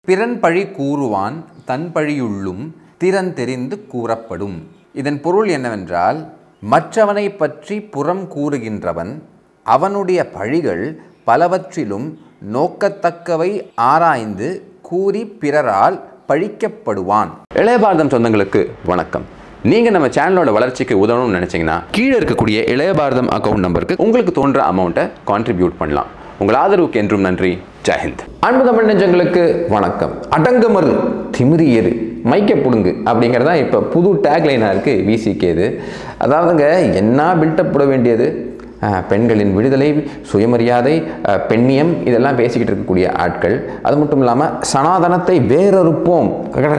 பிறன் பழி கூறுவான் தன் பழியுள்ளும் திறன் தெரிந்து கூறப்படும் இதன் பொருள் என்னவென்றால் மற்றவனை பற்றி புறம் கூறுகின்றவன் அவனுடைய பழிகள் பலவற்றிலும் நோக்கத்தக்கவை ஆராய்ந்து கூறி பிறரால் பழிக்கப்படுவான் இளையபாரதம் சொந்தங்களுக்கு வணக்கம் நீங்கள் நம்ம சேனலோட வளர்ச்சிக்கு உதவணும்னு நினச்சிங்கன்னா கீழே இருக்கக்கூடிய இளைய பாரதம் அக்கௌண்ட் நம்பருக்கு உங்களுக்கு தோன்ற அமௌண்ட்டை கான்ட்ரிபியூட் பண்ணலாம் உங்கள் ஆதரவுக்கு என்றும் நன்றி ஜெயஹிந்த் அன்பு தமிழ் நெஞ்சங்களுக்கு வணக்கம் அடங்கமறு திமிரி ஏறு மைக்க புடுங்கு அப்படிங்கிறது தான் இப்போ புது டேக்லைனாக இருக்குது விசிகேது அதாவதுங்க என்ன பில்டப் போட வேண்டியது அஹ், பெண்களின் விடுதலை சுயமரியாதை அஹ், பெண்ணியம் இதெல்லாம் பேசிக்கிட்டு இருக்கக்கூடிய ஆட்கள் அது மட்டும் இல்லாமல் சனாதனத்தை வேறறுப்போம்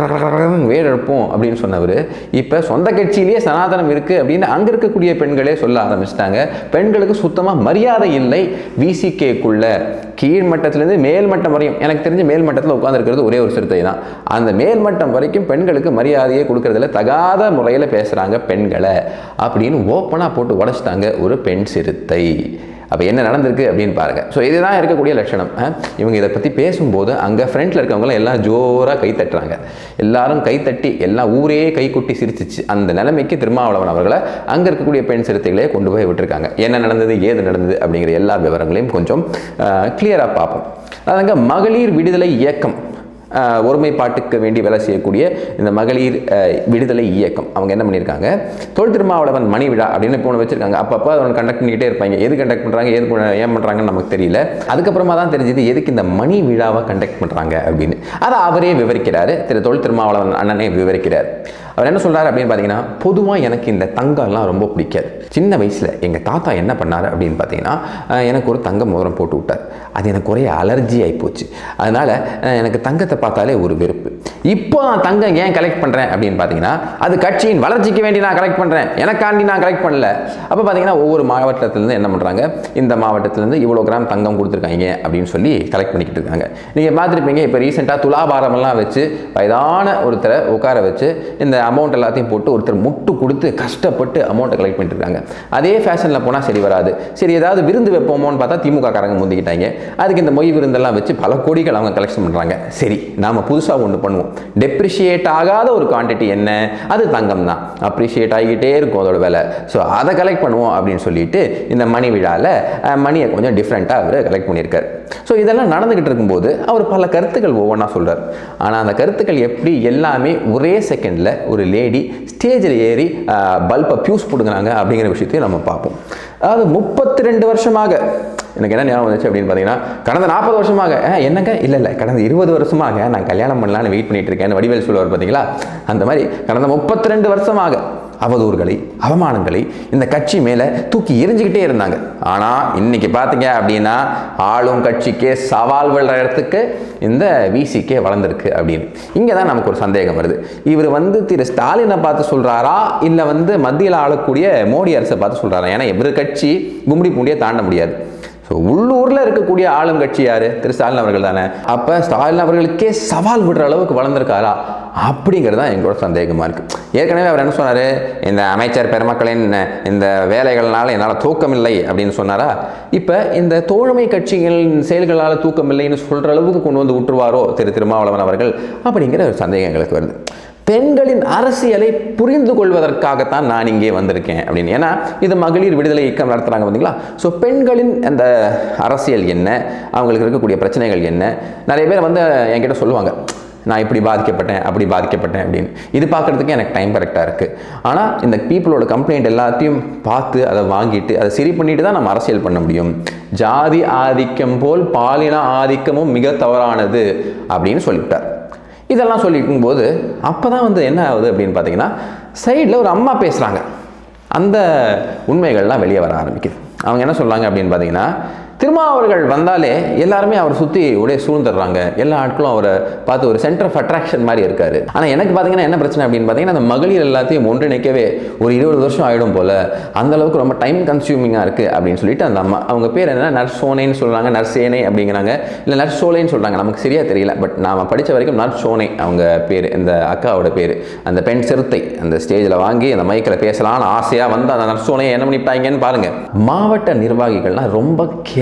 வேறறுப்போம் அப்படின்னு சொன்னவர் இப்போ சொந்த கட்சியிலேயே சனாதனம் இருக்குது அப்படின்னு அங்கே இருக்கக்கூடிய பெண்களே சொல்ல ஆரம்பிச்சிட்டாங்க பெண்களுக்கு சுத்தமாக மரியாதை இல்லை விசிகேக்குள்ள கீழ்மட்டத்திலேருந்து மேல்மட்டம் வரையும் எனக்கு தெரிஞ்ச மேல்மட்டத்தில் உட்காந்துருக்கிறது ஒரே ஒரு சிறுத்தை தான் அந்த மேல்மட்டம் வரைக்கும் பெண்களுக்கு மரியாதையை கொடுக்கறதுல தகாத முறையில் பேசுகிறாங்க பெண்களை அப்படின்னு ஓப்பனாக போட்டு உடச்சிட்டாங்க ஒரு பெண் சிறுத்தை அப்போ என்ன நடந்திருக்கு அப்படின்னு பாருங்க ஸோ இதுதான் இருக்கக்கூடிய லட்சணம் அஹ். இவங்க இதை பற்றி பேசும்போது அங்கே ஃப்ரண்ட்டில் இருக்கவங்களாம் எல்லாம் ஜோராக கை தட்டுறாங்க எல்லாரும் கை தட்டி எல்லாம் ஊரே கை கொட்டி சிரிச்சிச்சு அந்த நிலைமைக்கு திருமாவளவன் அவர்களை அங்கே இருக்கக்கூடிய பெண் சிறுத்தைகளே கொண்டு போய் விட்டுருக்காங்க என்ன நடந்தது ஏது நடந்தது அப்படிங்கிற எல்லா விவரங்களையும் கொஞ்சம் கிளியராக பார்ப்போம் அதாங்க மகளிர் விடுதலை இயக்கம் ஆஹ் ஒருமைப்பாட்டுக்கு வேண்டி வேலை செய்யக்கூடிய இந்த மகளிர் ஆஹ் விடுதலை இயக்கம் அவங்க என்ன பண்ணியிருக்காங்க தொல் திருமாவளவன் மணி விழா அப்படின்னு இப்போ ஒன்று வச்சிருக்காங்க அப்பப்போ அதை கண்டக்ட் பண்ணிக்கிட்டே இருப்பாங்க எது கண்டக்ட் பண்ணுறாங்க எது பண்ண- ஏன் பண்ணுறாங்கன்னு நமக்கு தெரியல அதுக்கப்புறமா தான் தெரிஞ்சது எதுக்கு இந்த மணி விழாவை கண்டக்ட் பண்ணுறாங்க அப்படின்னு அதை அவரே விவரிக்கிறாரு திரு தொல் திருமாவளவன் அண்ணனே விவரிக்கிறார் அவர் என்ன சொல்றாரு அப்படின்னு பார்த்தீங்கன்னா பொதுவாக எனக்கு இந்த தங்கம்லாம் ரொம்ப பிடிக்காது சின்ன வயசில் எங்கள் தாத்தா என்ன பண்ணார் அப்படின்னு பார்த்தீங்கன்னா அஹ், எனக்கு ஒரு தங்க மோதிரம் போட்டு விட்டார் அது எனக்கு ஒரே அலர்ஜி ஆகிப்போச்சு அதனால் எனக்கு தங்கத்தை பார்த்தாலே ஒரு வெறுப்பு இப்போ நான் தங்கம் ஏன் கலெக்ட் பண்ணுறேன் அப்படின்னு பார்த்தீங்கன்னா அது கட்சியின் வளர்ச்சிக்கு வேண்டி நான் கலெக்ட் பண்ணுறேன் எனக்காண்டி நான் கலெக்ட் பண்ணல அப்போ பார்த்தீங்கன்னா ஒவ்வொரு மாவட்டத்திலேருந்து என்ன பண்ணுறாங்க இந்த மாவட்டத்திலேருந்து இவ்வளோ கிராம் தங்கம் கொடுத்துருக்காங்க அப்படின்னு சொல்லி கலெக்ட் பண்ணிக்கிட்டு இருக்காங்க நீங்கள் பார்த்துருப்பீங்க இப்போ ரீசெண்டாக துலாபாரமெல்லாம் வச்சு வயதான ஒருத்தரை உட்கார வச்சு இந்த அமௌண்ட் எல்லாத்தையும் போட்டு ஒருத்தர் முட்டு கொடுத்து கஷ்டப்பட்டு அமௌண்ட்டை கலெக்ட் பண்ணிட்டு இருக்காங்க அதே ஃபேஷனில் போனால் சரி வராது சரி ஏதாவது விருந்து வைப்போமோன்னு பார்த்தா திமுக காரங்க முந்திக்கிட்டாங்க அதுக்கு இந்த மொய் விருந்தெல்லாம் வச்சு பல கோடிகள் அவங்க கலெக்ஷன் பண்ணுறாங்க சரி நாம புதுசாக ஒன்று பண்ணுவோம் டெப்ரிஷியேட் ஆகாத ஒரு குவான்டிட்டி என்ன அது தங்கம் தான் அப்ரிஷியேட் ஆகிக்கிட்டே இருக்கும் அதோட விலை ஸோ அதை கலெக்ட் பண்ணுவோம் அப்படின்னு சொல்லிட்டு இந்த மணி விழாவில் மணியை கொஞ்சம் டிஃப்ரெண்ட்டாக அவர் கலெக்ட் பண்ணியிருக்காரு ஸோ இதெல்லாம் நடந்துக்கிட்டு இருக்கும்போது அவர் பல கருத்துக்கள் ஒவ்வொன்றா சொல்றார் ஆனால் அந்த கருத்துக்கள் எப்படி எல்லாமே ஒரே செகண்டில் ஒரு லேடி ஸ்டேஜில் ஏறி பல்பை பியூஸ் போடுங்கிறாங்க அப்படிங்கிற விஷயத்தையும் நம்ம பார்ப்போம் அதாவது முப்பத்தி ரெண்டு வருஷமாக எனக்கு என்ன ஞாபகம் வந்துச்சு அப்படின்னு பார்த்தீங்கன்னா கடந்த நாற்பது வருஷமாக "அஹ், என்னங்க இல்லை இல்லை கடந்த இருபது வருஷமாக நான் கல்யாணம் பண்ணலான்னு வெயிட் பண்ணிட்டு இருக்கேன் வடிவேல் சொல்லுவார் பார்த்தீங்களா அந்த மாதிரி கடந்த முப்பத்தி ரெண்டு வருஷமாக அவதூறுகளை அவமானங்களை இந்த கட்சி மேலே தூக்கி எரிஞ்சுக்கிட்டே இருந்தாங்க ஆனால் இன்னைக்கு பார்த்தீங்க அப்படின்னா ஆளும் கட்சிக்கே சவால் விடுற இடத்துக்கு இந்த விசிக்கே வளர்ந்துருக்கு அப்படின்னு இங்கே தான் நமக்கு ஒரு சந்தேகம் வருது இவர் வந்து திரு ஸ்டாலினை பார்த்து சொல்கிறாரா இல்லை வந்து மத்தியில் ஆளக்கூடிய மோடி அரசை பார்த்து சொல்கிறாரா ஏன்னா இவர் கட்சி கும்மிடி பூண்டியை தாண்ட முடியாது ஸோ உள்ளூரில் இருக்கக்கூடிய ஆளும் கட்சி யார் திரு ஸ்டாலின் அவர்கள் தானே அப்போ ஸ்டாலின் அவர்களுக்கே சவால் விடுற அளவுக்கு வளர்ந்துருக்காரா அப்படிங்கிறது தான் எங்களோட சந்தேகமாக இருக்குது ஏற்கனவே அவர் என்ன சொன்னார் இந்த அமைச்சர் பெருமக்களின் இந்த வேலைகள்னால என்னால் தூக்கமில்லை அப்படின்னு சொன்னாரா இப்போ இந்த தோழமை கட்சிகளின் செயல்களால் தூக்கமில்லைன்னு சொல்கிற அளவுக்கு கொண்டு வந்து விட்டுருவாரோ திரு திருமாவளவன் அவர்கள் அப்படிங்கிற ஒரு சந்தேகம் எங்களுக்கு வருது பெண்களின் அரசியலை புரிந்து கொள்வதற்காகத்தான் நான் இங்கே வந்திருக்கேன் அப்படின்னு ஏன்னா இது மகளிர் விடுதலை இயக்கம் நடத்துகிறாங்க பார்த்தீங்களா ஸோ பெண்களின் அந்த அரசியல் என்ன அவங்களுக்கு இருக்கக்கூடிய பிரச்சனைகள் என்ன நிறைய பேர் வந்து என்கிட்ட சொல்லுவாங்க நான் இப்படி பாதிக்கப்பட்டேன் அப்படி பாதிக்கப்பட்டேன் அப்படின்னு இது பார்க்குறதுக்கு எனக்கு டைம் கரெக்டாக இருக்குது ஆனால் இந்த பீப்புளோட கம்ப்ளைண்ட் எல்லாத்தையும் பார்த்து அதை வாங்கிட்டு அதை சரி பண்ணிட்டு தான் நம்ம அரசியல் பண்ண முடியும் ஜாதி ஆதிக்கம் போல் பாலின ஆதிக்கமும் மிக தவறானது அப்படின்னு சொல்லிவிட்டார் இதெல்லாம் சொல்லிக்கும் போது அப்போ தான் வந்து என்ன ஆகுது அப்படின்னு பார்த்தீங்கன்னா சைடில் ஒரு அம்மா பேசுகிறாங்க அந்த உண்மைகள்லாம் வெளியே வர ஆரம்பிக்குது அவங்க என்ன சொல்கிறாங்க அப்படின்னு பார்த்தீங்கன்னா திருமாவர்கள் வந்தாலே எல்லாருமே அவரை சுற்றி உடைய சூழ்ந்துடுறாங்க எல்லா ஆட்களும் அவரை பார்த்து ஒரு சென்டர் ஆஃப் அட்ராக்ஷன் மாதிரி இருக்காரு ஆனால் எனக்கு பார்த்தீங்கன்னா என்ன பிரச்சனை அப்படின்னு பார்த்தீங்கன்னா அந்த மகளிர் எல்லாத்தையும் ஒன்றிணைக்கவே ஒரு இருபது வருஷம் ஆகிடும் போல் அந்த அளவுக்கு ரொம்ப டைம் கன்சியூமிங்காக இருக்குது அப்படின்னு சொல்லிட்டு அந்த அம்மா அவங்க பேர் என்ன நர்சோனைன்னு சொல்கிறாங்க நர்சேனை அப்படிங்கிறாங்க இல்லை நர்சோலைன்னு சொல்கிறாங்க நமக்கு சரியாக தெரியல பட் நாம் படித்த வரைக்கும் நர்சோனை அவங்க பேர் இந்த அக்காவோட பேர் அந்த பெண் சிறுத்தை அந்த ஸ்டேஜில் வாங்கி அந்த மைக்கில் பேசலாம்னு ஆசையாக வந்து அந்த நர்சோனையை என்ன பண்ணிட்டாங்கன்னு பாருங்கள் மாவட்ட நிர்வாகிகள்லாம் ரொம்ப கே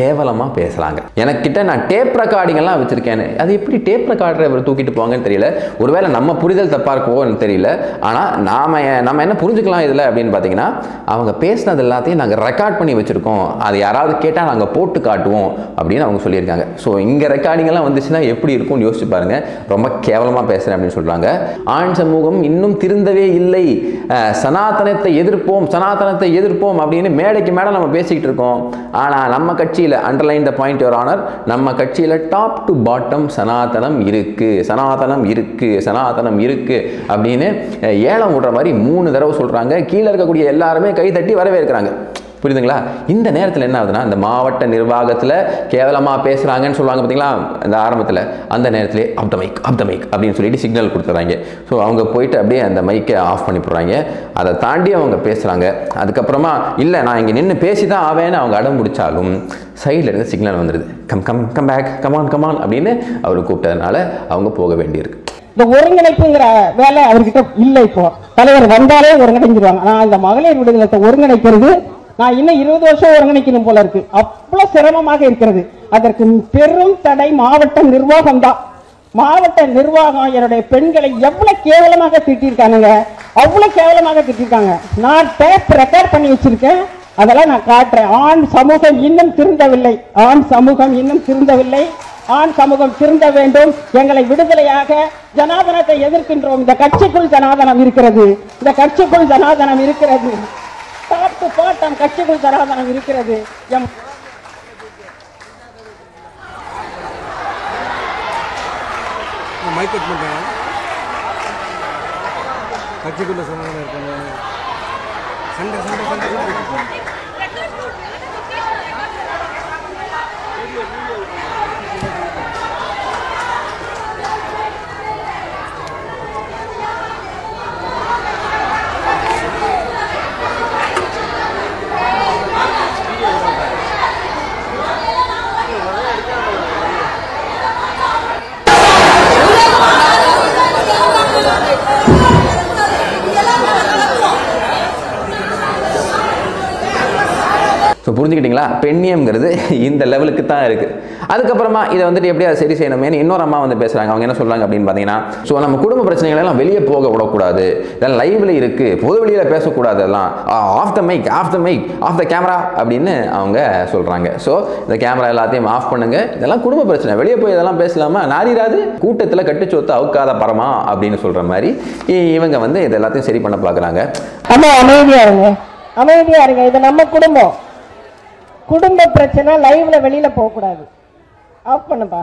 கேவலமாக பேசுகிறாங்க எனக்கிட்ட நான் டேப் ரெக்கார்டிங் எல்லாம் வச்சுருக்கேன்னு அது எப்படி டேப் ரெக்கார்டரை இவர் தூக்கிட்டு போவாங்கன்னு தெரியல ஒருவேளை நம்ம புரிதல் தப்பாக இருக்கோ எனக்கு தெரியல ஆனால் நாம நம்ம என்ன புரிஞ்சுக்கலாம் இதில் அப்படின்னு பார்த்தீங்கன்னா அவங்க பேசினது எல்லாத்தையும் நாங்கள் ரெக்கார்ட் பண்ணி வச்சுருக்கோம் அது யாராவது கேட்டால் நாங்கள் போட்டு காட்டுவோம் அப்படின்னு அவங்க சொல்லியிருக்காங்க ஸோ இங்கே ரெக்கார்டிங் எல்லாம் வந்துச்சுன்னா எப்படி இருக்கும்னு யோசிச்சு பாருங்க ரொம்ப கேவலமாக பேசுகிறேன் அப்படின்னு சொல்கிறாங்க ஆண் சமூகம் இன்னும் திருந்தவே இல்லை அஹ், சனாதனத்தை எதிர்ப்போம் சனாதனத்தை எதிர்ப்போம் அப்படின்னு மேடைக்கு மேடை நம்ம பேசிக்கிட்டு இருக்கோம் ஆனால் நம்ம கட்சியில் underline the point your honour நம்ம கட்சியில் டாப் டு பாட்டம் சனாதனம் இருக்கு சனாதனம் இருக்கு சனாதனம் இருக்கு அப்படின்னு அஹ், ஏலம் விடுற மாதிரி மூணு தடவை சொல்கிறாங்க கீழே இருக்கக்கூடிய எல்லாருமே கை தட்டி வரவேற்கிறாங்க புரியுதுங்களா இந்த நேரத்தில் என்ன ஆகுதுன்னா இந்த மாவட்ட நிர்வாகத்தில் கேவலமாக பேசுகிறாங்கன்னு சொல்லுவாங்க பார்த்தீங்களா இந்த ஆரம்பத்தில் அந்த நேரத்திலே off the mic off the mike அப்படின்னு சொல்லிட்டு சிக்னல் கொடுத்துறாங்க ஸோ அவங்க போயிட்டு அப்படியே அந்த மைக்கை ஆஃப் பண்ணி போடுறாங்க அதை தாண்டி அவங்க பேசுகிறாங்க அதுக்கப்புறமா இல்லை நான் இங்கே நின்று பேசி தான் ஆவேன்னு அவங்க அடம் பிடிச்சாலும் சைடில் இருந்து சிக்னல் வந்துடுது come come come back come on come on அப்படின்னு அவர் கூப்பிட்டதுனால அவங்க போக வேண்டியிருக்கு இந்த ஒருங்கிணைப்புங்கிற வேலை அவர்கிட்ட இல்லை இப்போ தலைவர் வந்தாலே ஒருங்கிணைஞ்சிருவாங்க நான் இந்த மகளிர் விடுதலை ஒருங்கிணைக்கிறது நான் இன்னும் இருபது வருஷம் ஒருங்கிணைக்கணும் போல இருக்கு அவ்வளவு சிரமமாக இருக்கிறது அதற்கு பெரும் தடை மாவட்ட நிர்வாகம் தான் மாவட்ட நிர்வாகம் என்னுடைய பெண்களை எவ்வளவு கேவலமாக திட்டிருக்கானுங்க அவ்வளவு கேவலமாக திட்டிருக்காங்க நான் டேப் ரெக்கார்ட் பண்ணி வச்சிருக்கேன் அதெல்லாம் நான் காட்டுறேன் ஆண் சமூகம் இன்னும் திருந்தவில்லை ஆண் சமூகம் இன்னும் திருந்தவில்லை ஆண் சமூகம் திருந்த வேண்டும் எங்களை விடுதலையாக ஜனாதனத்தை எதிர்க்கின்றோம் இந்த கட்சிக்குள் ஜனாதனம் இருக்கிறது இந்த கட்சிக்குள் ஜனாதனம் இருக்கிறது டாப் டு பாட்டம் கட்சிக்குள் ஜனாதனம் இருக்கிறது எம் மைக் கட் பண்ணிட்டேன் கட்சிக்குள்ள சமாதானம் இருக்காங்க சண்டை சண்டை சண்டை சண்டை ஸோ புரிஞ்சுக்கிட்டீங்களா பெண்ணியம்ங்கிறது இந்த லெவலுக்கு தான் இருக்குது அதுக்கப்புறமா இதை வந்துட்டு எப்படி அதை சரி செய்யணுமேனு இன்னொரு அம்மா வந்து பேசுகிறாங்க அவங்க என்ன சொல்கிறாங்க அப்படின்னு பார்த்தீங்கன்னா ஸோ நம்ம குடும்ப பிரச்சனைகள் எல்லாம் வெளியே போக விடக்கூடாது இதெல்லாம் லைவில் இருக்குது பொது வெளியில் பேசக்கூடாது எல்லாம் off the mic off the mic off the camera அப்படின்னு அவங்க சொல்கிறாங்க ஸோ இந்த கேமரா எல்லாத்தையும் ஆஃப் பண்ணுங்க இதெல்லாம் குடும்ப பிரச்சனை வெளியே போய் இதெல்லாம் பேசலாமா நாரிராது கூட்டத்தில் கட்டுச்சோத்து அவுக்காத பரமா அப்படின்னு சொல்கிற மாதிரி இ- இவங்க வந்து இது எல்லாத்தையும் சரி பண்ண பார்க்குறாங்க அம்மா அமைதியா இருங்க அமைதியா இருங்க இது நம்ம குடும்பம் குடும்ப பிரச்சனை லைவ்ல வெளியில போக கூடாது ஆஃப் பண்ணுப்பா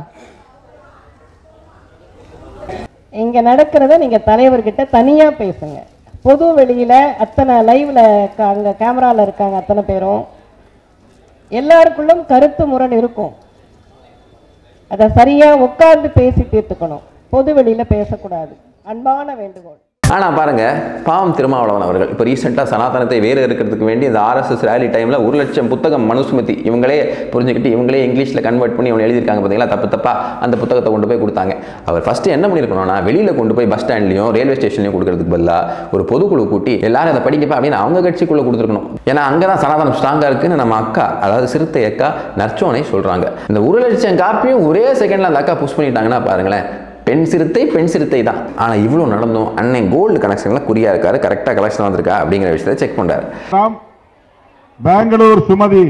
இங்க நடக்கிறத நீங்க தலைவர்கிட்ட தனியா பேசுங்க பொது வெளியில அத்தனை லைவ்ல அங்க கேமரால இருக்காங்க அத்தனை பேரும் எல்லாருக்குள்ளும் கருத்து முரண் இருக்கும் அதை சரியா உட்கார்ந்து பேசி தீர்த்துக்கணும் பொது வெளியில பேசக்கூடாது அன்பான வேண்டுகோள் ஆனால் பாருங்க பாவம் திருமாவளவன் அவர்கள் இப்போ ரீசெண்டாக சனாதனத்தை வேறு இருக்கிறதுக்கு வேண்டி இந்த ஆர்எஸ்எஸ் ரேலி டைமில் ஒரு லட்சம் புத்தகம் மனுஸ்மிருதி இவங்களே புரிஞ்சுக்கிட்டு இவங்களே இங்கிலீஷில் கன்வெர்ட் பண்ணி அவங்க எழுதியிருக்காங்க பார்த்தீங்களா தப்பு தப்பா அந்த புத்தகத்தை கொண்டு போய் கொடுத்தாங்க அவர் ஃபஸ்ட்டு என்ன பண்ணியிருக்கணும்னா வெளியில் கொண்டு போய் பஸ் ஸ்டாண்ட்லையும் ரயில்வே ஸ்டேஷன்லையும் கொடுக்கறதுக்கு பதிலாக ஒரு பொதுக்குழு கூட்டி எல்லாரும் அதை படிக்கப்பா அப்படின்னு அவங்க கட்சிக்குள்ளே கொடுத்துருக்கணும் ஏன்னா அங்கே தான் சனாதனம் ஸ்ட்ராங்காக இருக்குன்னு நம்ம அக்கா அதாவது சிறுத்தை அக்கா நற்சோனை சொல்கிறாங்க இந்த ஒரு லட்சம் காப்பியும் ஒரே செகண்டில் அந்த அக்கா புஷ் பண்ணிட்டாங்கன்னா பாருங்களேன் பெண் சிறுத்தை பெண் சிறுத்தை தான் ஆனால் இவ்வளோ நடந்தும் அண்ணன் கோல்டு கனெக்ஷனில் குறியா இருக்காரு கரெக்டாக கலெக்ஷன் வந்திருக்கா அப்படிங்கிற விஷயத்தை செக் பண்ணுறாரு ராம் பெங்களூர் சுமதி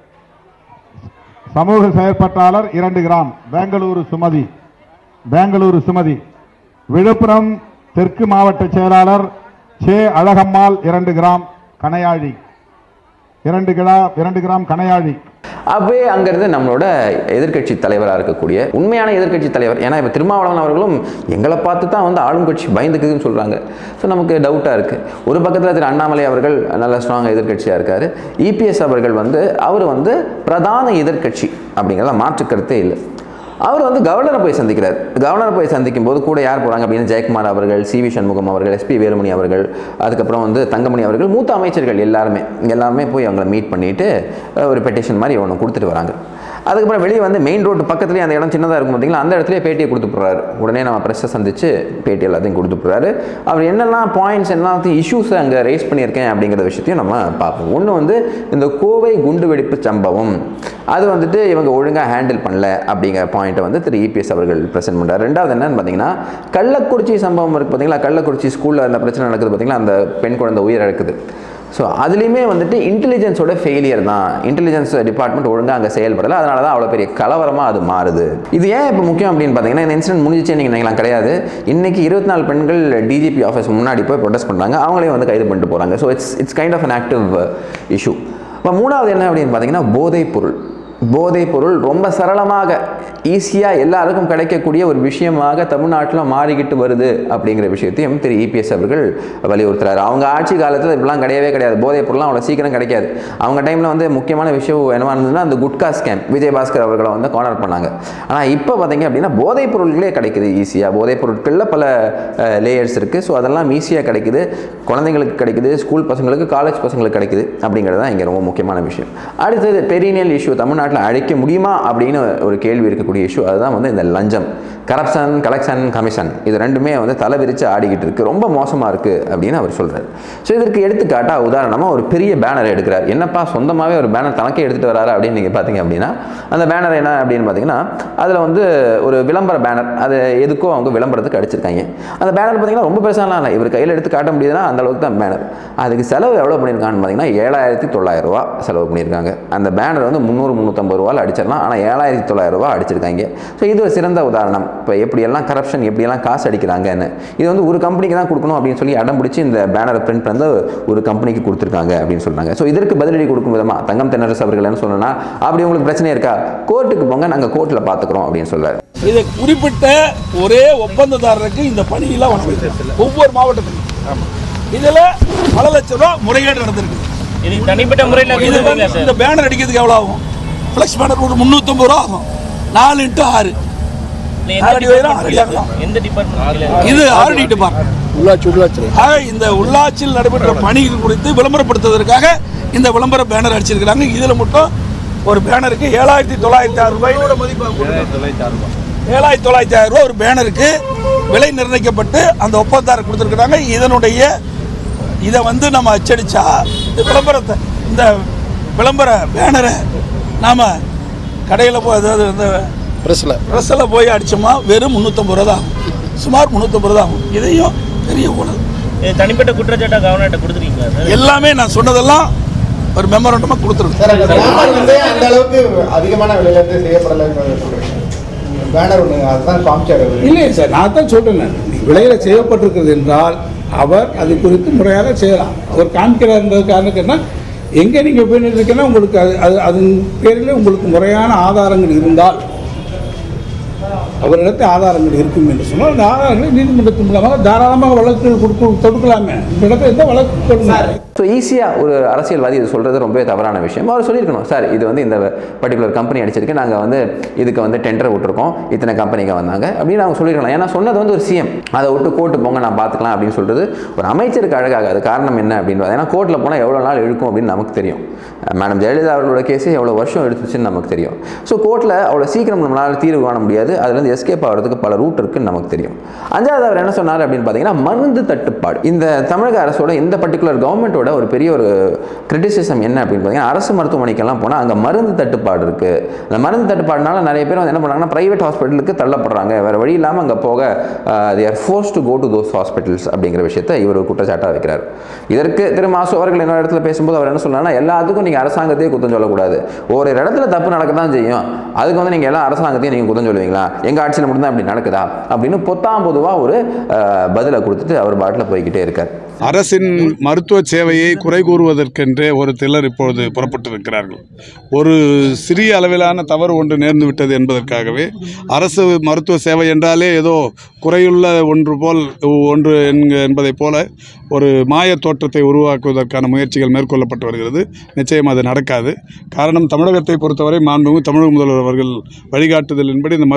சமூக செயற்பாட்டாளர் இரண்டு கிராம் பெங்களூரு சுமதி பெங்களூரு சுமதி விழுப்புரம் தெற்கு மாவட்ட செயலாளர் சே அழகம்மாள் இரண்டு கிராம் கணையாழி இரண்டு கிரா இரண்டு கிராம் கணையாழி அப்படியே அங்கிருந்து நம்மளோட எதிர்க்கட்சி தலைவராக இருக்கக்கூடிய உண்மையான எதிர்க்கட்சி தலைவர் ஏன்னா இப்போ திருமாவளவன் அவர்களும் எங்களை பார்த்து தான் வந்து ஆளும் கட்சி பயந்துக்குதுன்னு சொல்கிறாங்க ஸோ நமக்கு டவுட்டாக இருக்குது ஒரு பக்கத்தில் திரு அண்ணாமலை அவர்கள் நல்ல ஸ்ட்ராங் எதிர்க்கட்சியாக இருக்கார் இபிஎஸ் அவர்கள் வந்து அவர் வந்து பிரதான எதிர்க்கட்சி அப்படிங்கிறத மாற்று கருத்தே இல்லை அவர் வந்து கவர்னரை போய் சந்திக்கிறார் கவர்னரை போய் சந்திக்கும் போது கூட யார் போகிறாங்க அப்படின்னு ஜெயக்குமார் அவர்கள் சி வி சண்முகம் அவர்கள் எஸ்பி வேலுமணி அவர்கள் அதுக்கப்புறம் வந்து தங்கமணி அவர்கள் மூத்த அமைச்சர்கள் எல்லாருமே எல்லாருமே போய் அவங்கள மீட் பண்ணிட்டு அஹ், ஒரு பெட்டிஷன் மாதிரி ஒன்று கொடுத்துட்டு வராங்க அதுக்கப்புறம் வெளியே வந்து மெயின் ரோடு பக்கத்துலேயே அந்த இடம் சின்னதாக இருக்கும் பார்த்தீங்களா அந்த இடத்துலயே பேட்டியை கொடுத்து போடுறாரு உடனே நம்ம ப்ரெஸ்ஸை சந்திச்சு பேட்டி எல்லாத்தையும் கொடுத்து போடுறாரு அவர் என்னெல்லாம் பாயிண்ட்ஸ் எல்லாத்தையும் இஷ்யூஸ் அங்கே ரைஸ் பண்ணியிருக்கேன் அப்படிங்கிற விஷயத்தையும் நம்ம பார்ப்போம் ஒன்று வந்து இந்த கோவை குண்டு வெடிப்பு சம்பவம் அது வந்துட்டு இவங்க ஒழுங்காக ஹேண்டில் பண்ணல அப்படிங்கிற பாயிண்ட்டை வந்து திரு இபிஎஸ் அவர்கள் ப்ரெசென்ட் பண்ணுறாரு ரெண்டாவது என்னன்னு பார்த்தீங்கன்னா கள்ளக்குறிச்சி சம்பவம் இருக்குது பார்த்தீங்களா கள்ளக்குறிச்சி ஸ்கூலில் அந்த பிரச்சனை நடக்குது பார்த்தீங்களா அந்த பெண் குழந்தை உயிர் இழக்குது ஸோ அதுலேயுமே வந்துட்டு இன்டெலிஜென்ஸோட ஃபெயிலியர் தான் இன்டெலிஜென்ஸ் டிபார்ட்மெண்ட் ஒழுங்காக அங்கே செயல்படலை அதனால தான் அவ்வளோ பெரிய கலவரமாக அது மாறுது இது ஏன் இப்போ முக்கியம் அப்படின்னு பார்த்தீங்கன்னா இந்த இன்சிடென்ட் முடிஞ்சிச்சே நீங்கள் நினைக்கலாம் கிடையாது இன்னைக்கு இருபத்தி நாலு பெண்கள் டிஜிபி ஆஃபீஸ் முன்னாடி போய் ப்ரொடெஸ்ட் பண்ணுறாங்க அவங்களையும் வந்து கைது பண்ணிட்டு போகிறாங்க so it's it's kind of an active issue இப்போ மூணாவது என்ன அப்படின்னு பார்த்தீங்கன்னா போதைப் பொருள் போதைப் பொருள் ரொம்ப சரளமாக ஈஸியாக எல்லாருக்கும் கிடைக்கக்கூடிய ஒரு விஷயமாக தமிழ்நாட்டில் மாறிக்கிட்டு வருது அப்படிங்கிற விஷயத்தையும் திரு இபிஎஸ் அவர்கள் வலியுறுத்துறாரு அவங்க ஆட்சி காலத்தில் இப்படிலாம் கிடையவே கிடையாது போதைப் பொருள்லாம் அவ்வளோ சீக்கிரம் கிடைக்காது அவங்க டைமில் வந்து முக்கியமான விஷயம் என்னவா இருந்ததுன்னா அந்த குட்கா ஸ்கேம் விஜயபாஸ்கர் அவர்களை வந்து கார்னர் பண்ணாங்க ஆனால் இப்போ பார்த்தீங்க அப்படின்னா போதைப் பொருட்களே கிடைக்குது ஈஸியாக போதைப் பொருட்களில் பல லேயர்ஸ் இருக்குது ஸோ அதெல்லாம் ஈஸியாக கிடைக்குது குழந்தைங்களுக்கு கிடைக்குது ஸ்கூல் பசங்களுக்கு காலேஜ் பசங்களுக்கு கிடைக்குது அப்படிங்கிறது தான் இங்கே ரொம்ப முக்கியமான விஷயம் அடுத்தது பெரினியல் இஷ்யூ தமிழ்நாட்டில் அழிக்க முடியுமா அப்படின்னு ஒரு கேள்வி இருக்கக்கூடிய இஷ்யூ அதுதான் வந்து இந்த லஞ்சம் கரப்ஷன் கலெக்ஷன் கமிஷன் இது ரெண்டுமே வந்து தலை விரித்து ஆடிக்கிட்டு இருக்கு ரொம்ப மோசமாக இருக்குது அப்படின்னு அவர் சொல்கிறார் ஸோ இதற்கு எடுத்துக்காட்டாக உதாரணமாக ஒரு பெரிய பேனர் எடுக்கிறார் என்னப்பா சொந்தமாகவே ஒரு பேனர் தனக்கே எடுத்துகிட்டு வராரு அப்படின்னு நீங்கள் பார்த்தீங்க அப்படின்னா அந்த பேனர் என்ன அப்படின்னு பார்த்தீங்கன்னா அதில் வந்து ஒரு விளம்பர பேனர் அது எதுக்கோ அவங்க விளம்பரத்துக்கு அடிச்சிருக்காங்க அந்த பேனர் பார்த்தீங்கன்னா ரொம்ப பெருசாலாம் இல்லை இவர் கையில் எடுத்து காட்ட முடியுதுன்னா அந்த அளவுக்கு தான் பேனர் அதுக்கு செலவு எவ்வளோ பண்ணியிருக்காங்கன்னு பார்த்தீங்கன்னா ஏழாயிரத்தி தொள்ளாயிரம் ரூபா செலவு பண்ணியிருக்காங்க அந்த பேனர் வந்து முந்நூறு முந்நூற்றம்பது ரூபாவில் அடிச்சிடலாம் ஆனால் ஏழாயிரத்தி தொள்ளாயிரம் ரூபா அடிச்சிருக்காங்க ஸோ இது ஒரு சிறந்த உதாரணம் இப்போ எப்படியெல்லாம் கரப்ஷன் எப்படியெல்லாம் காசு அடிக்கிறாங்கன்னு இது வந்து ஒரு கம்பெனிக்கு தான் கொடுக்கணும் அப்படின்னு சொல்லி அடம் பிடிச்சி இந்த பேனரை பிரிண்ட் பண்ணி ஒரு கம்பெனிக்கு கொடுத்துருக்காங்க அப்படின்னு சொல்றாங்க ஸோ இதற்கு பதிலடி கொடுக்கும் விதமாக தங்கம் தென்னரசு அவர்கள் என்ன சொல்லணும்னா அப்படி உங்களுக்கு பிரச்சனை இருக்கா கோர்ட்டுக்கு போங்க நாங்கள் கோர்ட்டில் பார்த்துக்குறோம் அப்படின்னு சொல்றாரு இதை குறிப்பிட்ட ஒரே ஒப்பந்ததாரருக்கு இந்த பணியெல்லாம் வழங்குது ஒவ்வொரு மாவட்டத்திலும் இதுல பல லட்சம் ரூபாய் முறைகேடு நடந்திருக்கு இது தனிப்பட்ட முறையில் இது வந்து இந்த பேனர் அடிக்கிறதுக்கு எவ்வளவு ஆகும் ஃப்ளெக்ஸ் பேனர் ஒரு முந்நூற்றம்பது ரூபா ஆகும் நாலு இன்ட்டு ஆறு ஆறடி உயரம், ஆறடி அகலம். எந்த டிபார்ட்மெண்ட் இது ஆர்டி டிபார்ட்மெண்ட் உள்ளாட்சி உள்ளாட்சி ஆக இந்த உள்ளாட்சியில் நடைபெற்ற பணிகள் குறித்து விளம்பரப்படுத்துவதற்காக இந்த விளம்பர பேனர் அடிச்சிருக்கிறாங்க இதுல மட்டும் ஒரு பேனருக்கு ஏழாயிரத்தி தொள்ளாயிரத்தி ஆறு ரூபாய் ஏழாயிரத்தி தொள்ளாயிரத்தி ஆயிரம் ரூபாய் ஒரு பேனருக்கு விலை நிர்ணயிக்கப்பட்டு அந்த ஒப்பந்தாரர் கொடுத்துருக்குறாங்க இதனுடைய இதை வந்து நம்ம அச்சடிச்சா இந்த விளம்பரத்தை இந்த விளம்பர பேனரை நாம கடையில் போய் அதாவது இந்த பிரஸ்ல ட்ரெஸ்ஸில் போய் அடிச்சோமா வெறும் முந்நூற்றம்பது ரூபா தான் ஆகும் சுமார் முந்நூற்றம்பது ரூபா ஆகும் இதையும் பெரிய ஊழல் இது தனிப்பட்ட குற்றச்சாட்டை கவர்னர்கிட்ட கொடுத்துருக்கீங்களா சார் எல்லாமே நான் சொன்னதெல்லாம் ஒரு மெமரண்டமாக கொடுத்துருக்கேன் சார் அந்த பேனர் வந்து அந்த அளவுக்கு அதிகமான விலையில இருந்து செய்யப்படலைன்னு சொல்றீங்க பேனர் ஒன்று அதுதான் காமிச்சாரு இல்லையே சார் நான் தான் சொல்றேன் நான் விலையில் செய்யப்பட்டிருக்கிறது என்றால் அவர் அது குறித்து முறையாக செய்யலாம் அவர் காமிக்கிறார்ன்றது காரணம் என்ன எங்கே நீங்கள் போய் நின்றுருக்கீங்கன்னா உங்களுக்கு அது அது அதன் பேரில் உங்களுக்கு முறையான ஆதாரங்கள் இருந்தால் அவரிடத்தில் ஆதாரங்கள் இருக்கும் என்று சொன்னால் அந்த ஆதாரங்களை நீதிமன்றத்தின் மூலமாக தாராளமாக வழக்கு கொடுத்து தொடுக்கலாமே இந்த இடத்துல எந்த வழக்கு கொடுங்க ஸோ ஈஸியாக ஒரு அரசியல்வாதி இது சொல்கிறது ரொம்பவே தவறான விஷயம் அவர் சொல்லியிருக்கணும் சார் இது வந்து இந்த பர்டிகுலர் கம்பெனி அடிச்சிருக்கு நாங்கள் வந்து இதுக்கு வந்து டெண்டர் விட்டுருக்கோம் இத்தனை கம்பெனிங்க வந்தாங்க அப்படின்னு அவங்க சொல்லியிருக்கலாம் ஏன்னா சொன்னது வந்து ஒரு சிஎம் அதை விட்டு கோர்ட்டு போங்க நான் பார்த்துக்கலாம் அப்படின்னு சொல்கிறது ஒரு அமைச்சருக்கு அழகாகாது காரணம் என்ன அப்படின்னு ஏன்னா கோர்ட்டில் போனால் எவ்வளோ நாள் இழுக்கும் அப்படின்னு நமக்கு தெரியும் மேடம் ஜெயலலிதா அவர்களோட கேஸே எவ்வளோ வருஷம் எடுத்துச்சுன்னு நமக்கு தெரியும் ஸோ கோர்ட்டில் அவ்வளோ சீக்கிரம் நம்மளால் தீர்வு காண முடியாது அதுலேருந்து எஸ்கேப் ஆகிறதுக்கு பல ரூட் இருக்குன்னு நமக்கு தெரியும் அஞ்சாவது அவர் என்ன சொன்னார் அப்படின்னு பார்த்தீங்கன்னா மருந்து தட்டுப்பாடு இந்த தமிழக அரசோட இந்த பர்டிகுலர் கவர்மெண்ட்டோட ஒரு பெரிய ஒரு கிரிட்டிசிசம் என்ன அப்படின்னு பார்த்தீங்கன்னா அரசு மருத்துவமனைக்கெல்லாம் போனால் அங்கே மருந்து தட்டுப்பாடு இருக்குது அந்த மருந்து தட்டுப்பாடுனால நிறைய பேர் வந்து என்ன பண்ணுறாங்கன்னா ப்ரைவேட் ஹாஸ்பிட்டலுக்கு தள்ளப்படுறாங்க வேறு வழி இல்லாமல் அங்கே போக they are force to go to those hospitals அப்படிங்கிற விஷயத்தை இவர் ஒரு குற்றச்சாட்டாக வைக்கிறார் இதற்கு திரு மாசு அவர்கள் இன்னொரு இடத்துல பேசும்போது அவர் என்ன சொல்றாருன்னா எல்லாத்துக்கும் நீங்கள் அரசாங்கத்தையே குத்தம் சொல்லக்கூடாது ஒரு இடத்துல தப்பு நடக்க தான் செய்யும் அதுக்கு வந்து நீங்கள் எல்லாம் அரசாங்கத்தையும் நீங்கள் குத்தம் சொல்லுவீங்களா எங்கள் ஆட்சியில் மட்டும்தான் இப்படி நடக்குதா அப்படின்னு பொத்தாம் பொதுவாக ஒரு அஹ், பதிலை கொடுத்துட்டு அவர் பாட்டில் போய்கிட்டே இருக்கார் அரசின் மருத்துவ சேவையை குறை கூறுவதற்கென்றே ஒரு சிலர் இப்பொழுது புறப்பட்டிருக்கிறார்கள் ஒரு சிறிய அளவிலான தவறு ஒன்று நேர்ந்து விட்டது என்பதற்காகவே அரசு மருத்துவ சேவை என்றாலே ஏதோ குறையுள்ள ஒன்று போல் ஒன்று என்க- என்பதைப் போல ஒரு மாய தோற்றத்தை உருவாக்குவதற்கான முயற்சிகள் மேற்கொள்ளப்பட்டு வருகிறது நிச்சயம் அது நடக்காது காரணம் தமிழகத்தை பொறுத்தவரை மாண்புமிகு தமிழக முதல்வர் அவர்கள் வழிகாட்டுதலின்படி இந்த மருத்துவத்துறையில்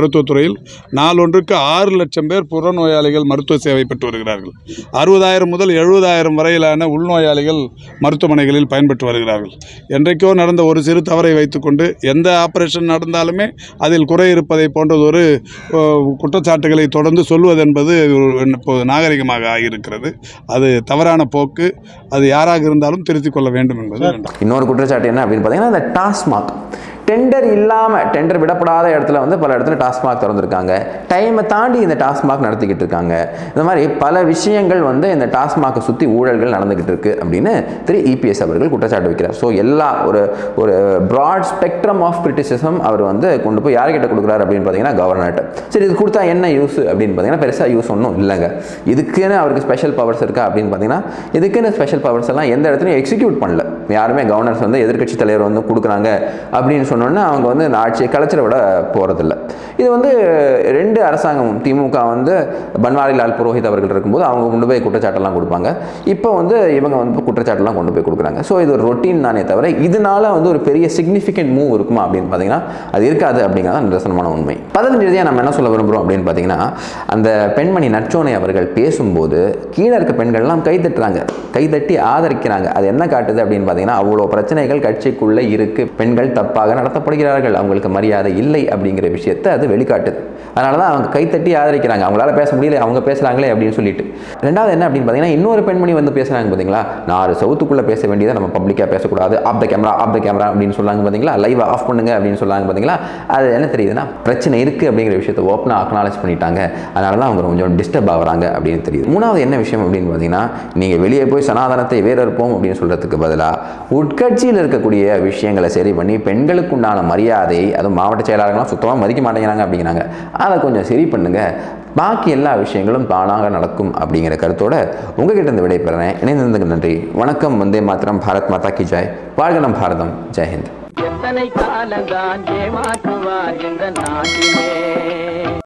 மருத்துவமனைகளில் நாளொன்றுக்கு ஆறு லட்சம் பேர் புறநோயாளிகள் மருத்துவ சேவை பெற்று வருகிறார்கள் அறுபதாயிரம் முதல் எழுபதாயிரம் வரையிலான உள்நோயாளிகள் மருத்துவமனைகளில் பயன்பெற்று வருகிறார்கள் என்றைக்கோ நடந்த ஒரு சிறு தவறை வைத்துக்கொண்டு எந்த ஆபரேஷன் நடந்தாலுமே அதில் குறை இருப்பதை போன்றதொரு அஹ், குற்றச்சாட்டுகளை தொடர்ந்து சொல்வது என்பது ஒரு- இப்போது நாகரிகமாக ஆகியிருக்கிறது அது தவறான போக்கு அது யாராக இருந்தாலும் திருத்திக் கொள்ள வேண்டும் என்பது வேண்டாம் இன்னொரு குற்றச்சாட்டு என்ன அப்படின்னு பார்த்தீங்கன்னா இந்த டாஸ்மாக் டெண்டர் இல்லாமல் டெண்டர் விடப்படாத இடத்துல வந்து பல இடத்துல டாஸ்மாக் திறந்துருக்காங்க டைமை தாண்டி இந்த டாஸ்மாக் நடத்திக்கிட்டு இருக்காங்க இந்த மாதிரி பல விஷயங்கள் வந்து இந்த டாஸ்மாக்கை சுற்றி ஊழல்கள் நடந்துக்கிட்டு இருக்கு அப்படின்னு திரு இபிஎஸ் அவர்கள் குற்றச்சாட்டு வைக்கிறார் ஸோ எல்லா ஒரு ஒரு ப்ராட் ஸ்பெக்ட்ரம் ஆஃப் கிரிட்டிசிசம் அவர் வந்து கொண்டு போய் யார்கிட்ட கொடுக்குறாரு அப்படின்னு பார்த்தீங்கன்னா கவர்னர்கிட்ட சரி இது கொடுத்தா என்ன யூஸ் அப்படின்னு பார்த்தீங்கன்னா பெருசாக யூஸ் ஒன்றும் இல்லைங்க இதுக்குன்னு அவருக்கு ஸ்பெஷல் பவர்ஸ் இருக்கா அப்படின்னு பார்த்தீங்கன்னா இதுக்குன்னு ஸ்பெஷல் பவர்ஸ் எல்லாம் எந்த இடத்துலையும் எக்ஸிக்யூட் பண்ணல யாருமே கவர்னர்ஸ் வந்து எதிர்க்கட்சி தலைவர் வந்து கொடுக்குறாங்க அப்படின்னு சொன்னோன்னே அவங்க வந்து இந்த ஆட்சியை கலைச்சிட விட போகிறதில்ல இது வந்து ரெண்டு அரசாங்கமும் திமுக வந்து பன்வாரிலால் புரோஹித் அவர்கள் இருக்கும்போது அவங்க கொண்டு போய் குற்றச்சாட்டெல்லாம் கொடுப்பாங்க இப்போ வந்து இவங்க வந்து குற்றச்சாட்டெல்லாம் கொண்டு போய் கொடுக்குறாங்க ஸோ இது ஒரு ரொட்டீன் தானே தவிர இதனால வந்து ஒரு பெரிய சிக்னிஃபிகண்ட் மூவ் இருக்குமா அப்படின்னு பார்த்தீங்கன்னா அது இருக்காது அப்படிங்கிறத நிதர்சனமான உண்மை பதினஞ்சு ரீதியாக நம்ம என்ன சொல்ல விரும்புகிறோம் அப்படின்னு பார்த்தீங்கன்னா அந்த பெண்மணி நச்சோனை அவர்கள் பேசும்போது கீழே இருக்க பெண்கள்லாம் கை தட்டுறாங்க கை தட்டி ஆதரிக்கிறாங்க அது என்ன காட்டுது அப்படின்னு பார்த்தீங்கன்னா அவ்வளோ பிரச்சனைகள் கட்சிக்குள்ளே இருக்கு பெண்கள் தப்பாக நடத்தப்படுகிறார்கள் அவங்களுக்கு மரியாதை இல்லை அப்படிங்கிற விஷயத்தை அது வெளிக்காட்டுது அதனால தான் அவங்க கைத்தட்டி ஆதரிக்கிறாங்க அவங்களால பேச முடியல அவங்க பேசுகிறாங்களே அப்படின்னு சொல்லிட்டு ரெண்டாவது என்ன அப்படின்னு பார்த்தீங்கன்னா இன்னொரு பெண்மணி வந்து பேசுகிறாங்க பார்த்தீங்களா நாலு சவுத்துக்குள்ளே பேச வேண்டியதை நம்ம பப்ளிக்காக பேசக்கூடாது off the camera off the camera அப்படின்னு சொல்லாங்க பார்த்தீங்களா லைவ் ஆஃப் பண்ணுங்க அப்படின்னு சொல்லாங்க பார்த்தீங்களா அது என்ன தெரியுதுன்னா பிரச்சனை இருக்குது அப்படிங்கிற விஷயத்தை ஓப்பனாக அக்னாலேஜ் பண்ணிட்டாங்க அதனால தான் அவங்க கொஞ்சம் டிஸ்டர்ப் ஆகுறாங்க அப்படின்னு தெரியுது மூணாவது என்ன விஷயம் அப்படின்னு பார்த்தீங்கன்னா நீங்கள் வெளியே போய் சனாதனத்தை வேறறுப்போம் அப்படின்னு சொல்கிறதுக்கு பதிலாக உட்கட்சியில் இருக்கக்கூடிய விஷயங்களை சரி பண்ணி பெண்களுக்கு உண்டான மரியாதை அதுவும் மாவட்ட செயலாளர்கள்லாம் சுத்தமாக மதிக்க மாட்டேங்கிறாங்க அப்படிங்கிறாங்க அதை கொஞ்சம் சரி பண்ணுங்க பாக்கி எல்லா விஷயங்களும் தானாக நடக்கும் அப்படிங்கிற கருத்தோட உங்ககிட்ட இருந்து விடைபெறேன் இணைந்ததுக்கு நன்றி வணக்கம் வந்தே மாத்திரம் பாரத் மாதா கி ஜெய் வாழ்க நம் பாரதம் ஜெய்ஹிந்த் எத்தனை காலந்தான் ஏமாற்றுவார் இந்த நாட்டிலே